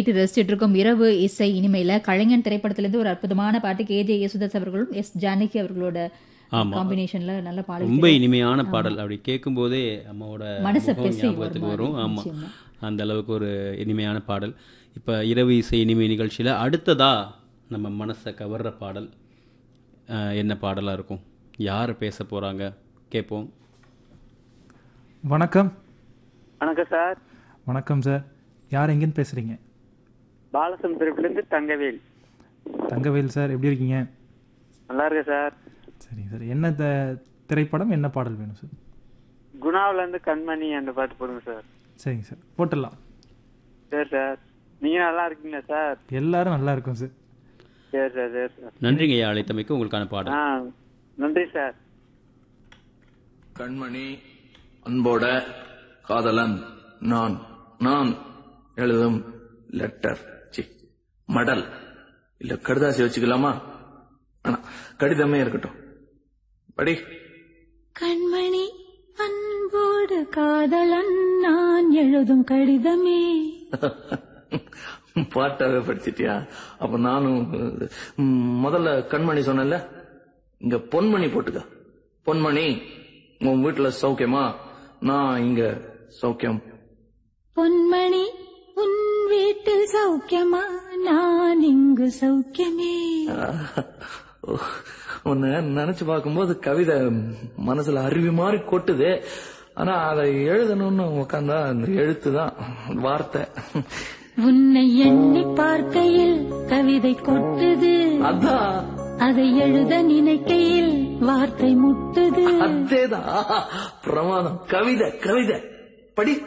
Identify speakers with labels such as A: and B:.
A: கேட்டு ரசிச்சிட்டு இருக்கோம் இரவு இசை இனிமையில கலைஞன் திரைப்படத்திலிருந்து ஒரு அற்புதமான பாட்டு கே ஜே யேசுதாஸ் அவர்களும் எஸ் ஜானகி அவர்களோட
B: ஆமா.
A: காம்பினேஷன்ல நல்ல பாடல்
B: ரொம்ப இனிமையான பாடல் அப்படி கேட்கும்போதே அம்மாவோட
A: மனசை
B: முகம்
A: பிசை
B: ஞாபகத்துக்கு
A: ஒரு
B: வரும்
A: மாதிரி,
B: ஆமா
A: நிச்சயமா.
B: அந்த அளவுக்கு ஒரு இனிமையான பாடல் இப்போ இரவு இசை இனிமை நிகழ்ச்சியில் அடுத்ததா நம்ம மனசை கவர்ற பாடல் அஹ், என்ன பாடலாக இருக்கும் யார் பேச போகிறாங்க கேட்போம்
C: வணக்கம்
D: வணக்கம் சார்
C: வணக்கம் சார் யார் எங்கேருந்து பேசுகிறீங்க
D: பாலசமுத்திரத்துலேருந்து தங்கவேல்
C: தங்கவேல் சார் எப்படி இருக்கீங்க
D: நல்லா இருக்கேன் சார்
C: சரிங்க சார் என்ன த திரைப்படம் என்ன பாடல் வேணும் சார்
D: குணாவிலேருந்து கண்மணி அந்த பாட்டு போடுங்க சார்
C: சரிங்க சார் போட்டுடலாம்
D: சரி சார் நீங்கள் நல்லா இருக்கீங்களா சார்
C: எல்லாரும் நல்லா இருக்கும் சார்
D: சரி சார் சரி சார்
B: நன்றிங்க ஐயா அழைத்தமைக்கு உங்களுக்கான பாடல்
D: ஆ நன்றி சார்
E: கண்மணி அன்போட காதலன் நான் நான் எழுதும் லெட்டர் சி மடல் இல்ல கடுதாசி வச்சுக்கலாமா ஆனா கடிதமே இருக்கட்டும் படி
F: கண்மணி அன்போடு காதலன் நான் எழுதும் கடிதமே
E: பாட்டாவே படிச்சிட்டியா அப்ப நானும் ம், முதல்ல கண்மணி சொன்னேன்ல இங்க பொன்மணி போட்டுக்க பொன்மணி உன் வீட்டுல சௌக்கியமா நான் இங்க சௌக்கியம்
F: பொன்மணி உன் வீட்டில் சௌக்கியமா நான் இங்கு சௌக்கியமே
E: உன்னை நினைச்சு பார்க்கும்போது கவிதை மனசுல அருவி மாதிரி கொட்டுது ஆனா அதை எழுதணும்னு உட்காந்தா அந்த எழுத்து தான் வார்த்தை
F: உன்னை எண்ணி பார்க்கையில் கவிதை கொட்டுது
E: அதான்
F: அதை எழுத நினைக்கையில் வார்த்தை முட்டுது
E: அதேதான் பிரமாதம் கவிதை கவிதை படி